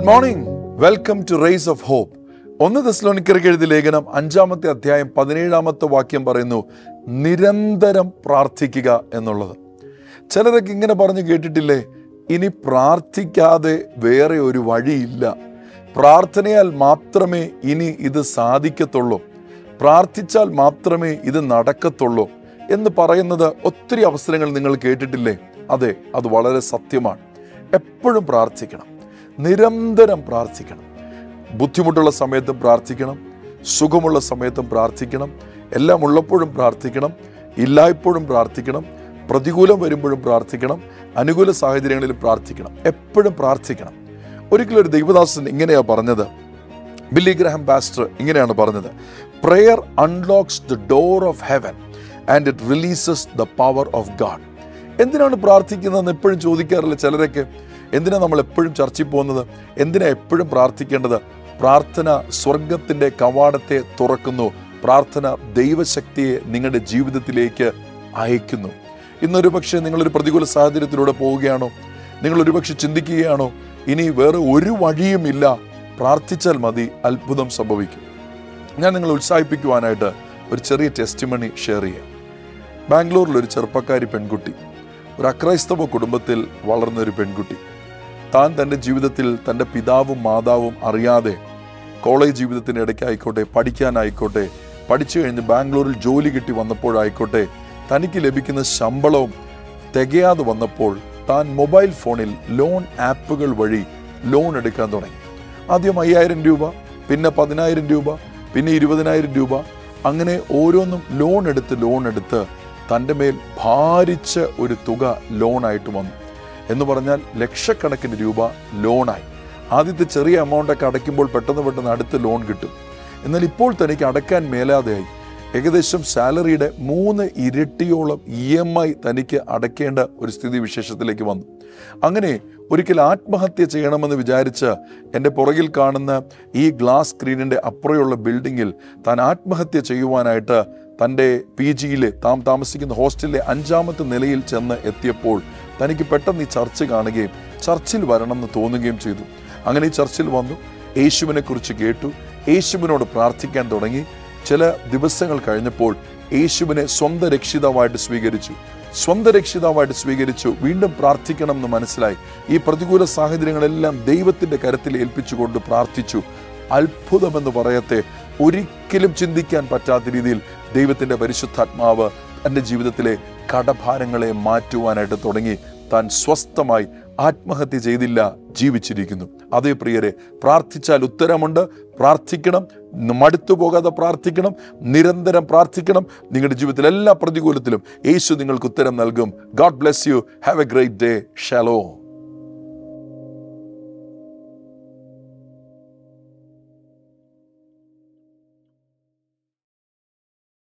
good morning welcome to race of hope ഒന്ന് തെസ്ലോണിക്കർക്ക് എഴുതിയ ലേഖനം അഞ്ചാമത്തെ അധ്യായം പതിനേഴാമത്തെ വാക്യം പറയുന്നു നിരന്തരം പ്രാർത്ഥിക്കുക എന്നുള്ളത് ചിലരൊക്കെ ഇങ്ങനെ പറഞ്ഞു കേട്ടിട്ടില്ലേ ഇനി പ്രാർത്ഥിക്കാതെ വേറെ ഒരു വഴിയില്ല പ്രാർത്ഥനയാൽ മാത്രമേ ഇനി ഇത് സാധിക്കത്തുള്ളൂ പ്രാർത്ഥിച്ചാൽ മാത്രമേ ഇത് നടക്കത്തുള്ളൂ എന്ന് പറയുന്നത് ഒത്തിരി അവസരങ്ങൾ നിങ്ങൾ കേട്ടിട്ടില്ലേ അതെ അത് വളരെ സത്യമാണ് എപ്പോഴും പ്രാർത്ഥിക്കണം നിരന്തരം പ്രാർത്ഥിക്കണം ബുദ്ധിമുട്ടുള്ള സമയത്തും പ്രാർത്ഥിക്കണം സുഖമുള്ള സമയത്തും പ്രാർത്ഥിക്കണം എല്ലാം ഉള്ളപ്പോഴും പ്രാർത്ഥിക്കണം ഇല്ലായ്പ്പോഴും പ്രാർത്ഥിക്കണം പ്രതികൂലം വരുമ്പോഴും പ്രാർത്ഥിക്കണം അനുകൂല സാഹചര്യങ്ങളിലും പ്രാർത്ഥിക്കണം എപ്പോഴും പ്രാർത്ഥിക്കണം ഒരിക്കലും ഒരു ദൈവദാസൻ ഇങ്ങനെയാ പറഞ്ഞത് ബില്ലി ഗ്രഹാം പാസ്റ്റർ ഇങ്ങനെയാണ് പറഞ്ഞത് prayer unlocks the door of heaven and it releases the power of God എന്തിനാണ് പ്രാർത്ഥിക്കുന്നതെന്ന് എപ്പോഴും ചോദിക്കാറില്ല ചിലരൊക്കെ എന്തിനാ നമ്മൾ എപ്പോഴും ചർച്ചയിൽ പോകുന്നത് എന്തിനാ എപ്പോഴും പ്രാർത്ഥിക്കേണ്ടത് പ്രാർത്ഥന സ്വർഗത്തിന്റെ കവാടത്തെ തുറക്കുന്നു പ്രാർത്ഥന ദൈവശക്തിയെ നിങ്ങളുടെ ജീവിതത്തിലേക്ക് അയക്കുന്നു ഇന്നൊരു പക്ഷേ നിങ്ങളൊരു പ്രതികൂല സാഹചര്യത്തിലൂടെ പോവുകയാണോ നിങ്ങൾ ഒരുപക്ഷെ ചിന്തിക്കുകയാണോ ഇനി വേറെ ഒരു വഴിയുമില്ല പ്രാർത്ഥിച്ചാൽ മതി അത്ഭുതം സംഭവിക്കും ഞാൻ നിങ്ങളെ ഉത്സാഹിപ്പിക്കുവാനായിട്ട് ഒരു ചെറിയ ടെസ്റ്റ് മണി ഷെയർ ചെയ്യാം ബാംഗ്ലൂരിൽ ഒരു ചെറുപ്പക്കാരി പെൺകുട്ടി ഒരു അക്രൈസ്തവ കുടുംബത്തിൽ വളർന്ന ഒരു പെൺകുട്ടി താൻ തൻ്റെ ജീവിതത്തിൽ തൻ്റെ പിതാവും മാതാവും അറിയാതെ കോളേജ് ജീവിതത്തിൻ്റെ ഇടയ്ക്കായിക്കോട്ടെ പഠിക്കാനായിക്കോട്ടെ പഠിച്ചു കഴിഞ്ഞ് ബാംഗ്ലൂരിൽ ജോലി കിട്ടി വന്നപ്പോഴായിക്കോട്ടെ തനിക്ക് ലഭിക്കുന്ന ശമ്പളവും തികയാതെ വന്നപ്പോൾ താൻ മൊബൈൽ ഫോണിൽ ലോൺ ആപ്പുകൾ വഴി ലോൺ എടുക്കാൻ തുടങ്ങി ആദ്യം അയ്യായിരം രൂപ പിന്നെ പതിനായിരം രൂപ പിന്നെ ഇരുപതിനായിരം രൂപ അങ്ങനെ ഓരോന്നും ലോൺ എടുത്ത് ലോൺ എടുത്ത് തൻ്റെ മേൽ ഭാരിച്ച ഒരു തുക ലോണായിട്ട് വന്നു എന്ന് പറഞ്ഞാൽ ലക്ഷക്കണക്കിന് രൂപ ലോണായി ആദ്യത്തെ ചെറിയ എമൗണ്ടൊക്കെ അടയ്ക്കുമ്പോൾ പെട്ടെന്ന് പെട്ടെന്ന് അടുത്ത ലോൺ കിട്ടും എന്നാൽ ഇപ്പോൾ തനിക്ക് അടയ്ക്കാൻ മേലാതെയായി ഏകദേശം സാലറിയുടെ മൂന്ന് ഇരട്ടിയോളം ഇ എം ഐ തനിക്ക് അടയ്ക്കേണ്ട ഒരു സ്ഥിതി വിശേഷത്തിലേക്ക് വന്നു അങ്ങനെ ഒരിക്കൽ ആത്മഹത്യ ചെയ്യണമെന്ന് വിചാരിച്ച് എൻ്റെ പുറകിൽ കാണുന്ന ഈ ഗ്ലാസ് സ്ക്രീനിൻ്റെ അപ്പുറയുള്ള ബിൽഡിങ്ങിൽ താൻ ആത്മഹത്യ ചെയ്യുവാനായിട്ട് തൻ്റെ പി ജിയിലെ താൻ താമസിക്കുന്ന ഹോസ്റ്റലിലെ അഞ്ചാമത്തെ നിലയിൽ ചെന്ന് എത്തിയപ്പോൾ തനിക്ക് പെട്ടെന്ന് ഈ ചർച്ച് കാണുകയും ചർച്ചിൽ വരണം എന്ന് തോന്നുകയും ചെയ്തു അങ്ങനെ ഈ ചർച്ചിൽ വന്നു യേശുവിനെ കുറിച്ച് കേട്ടു യേശുവിനോട് പ്രാർത്ഥിക്കാൻ തുടങ്ങി ചില ദിവസങ്ങൾ കഴിഞ്ഞപ്പോൾ യേശുവിനെ സ്വന്തം രക്ഷിതാവായിട്ട് സ്വീകരിച്ചു സ്വന്തം രക്ഷിതാവായിട്ട് സ്വീകരിച്ചു വീണ്ടും പ്രാർത്ഥിക്കണം എന്ന് മനസ്സിലായി ഈ പ്രതികൂല സാഹചര്യങ്ങളെല്ലാം ദൈവത്തിന്റെ കരത്തിൽ ഏൽപ്പിച്ചുകൊണ്ട് പ്രാർത്ഥിച്ചു അത്ഭുതമെന്ന് പറയത്തെ ഒരിക്കലും ചിന്തിക്കാൻ പറ്റാത്ത രീതിയിൽ ദൈവത്തിന്റെ പരിശുദ്ധാത്മാവ് തൻ്റെ ജീവിതത്തിലെ കടഭാരങ്ങളെ മാറ്റുവാനായിട്ട് തുടങ്ങി താൻ സ്വസ്ഥമായി ആത്മഹത്യ ചെയ്തില്ല ജീവിച്ചിരിക്കുന്നു അതേ പ്രിയരെ പ്രാർത്ഥിച്ചാൽ ഉത്തരമുണ്ട് പ്രാർത്ഥിക്കണം മടുത്തു പോകാതെ പ്രാർത്ഥിക്കണം നിരന്തരം പ്രാർത്ഥിക്കണം നിങ്ങളുടെ ജീവിതത്തിൽ എല്ലാ പ്രതികൂലത്തിലും യേശു നിങ്ങൾക്ക് ഉത്തരം നൽകും God bless you have a great day shallow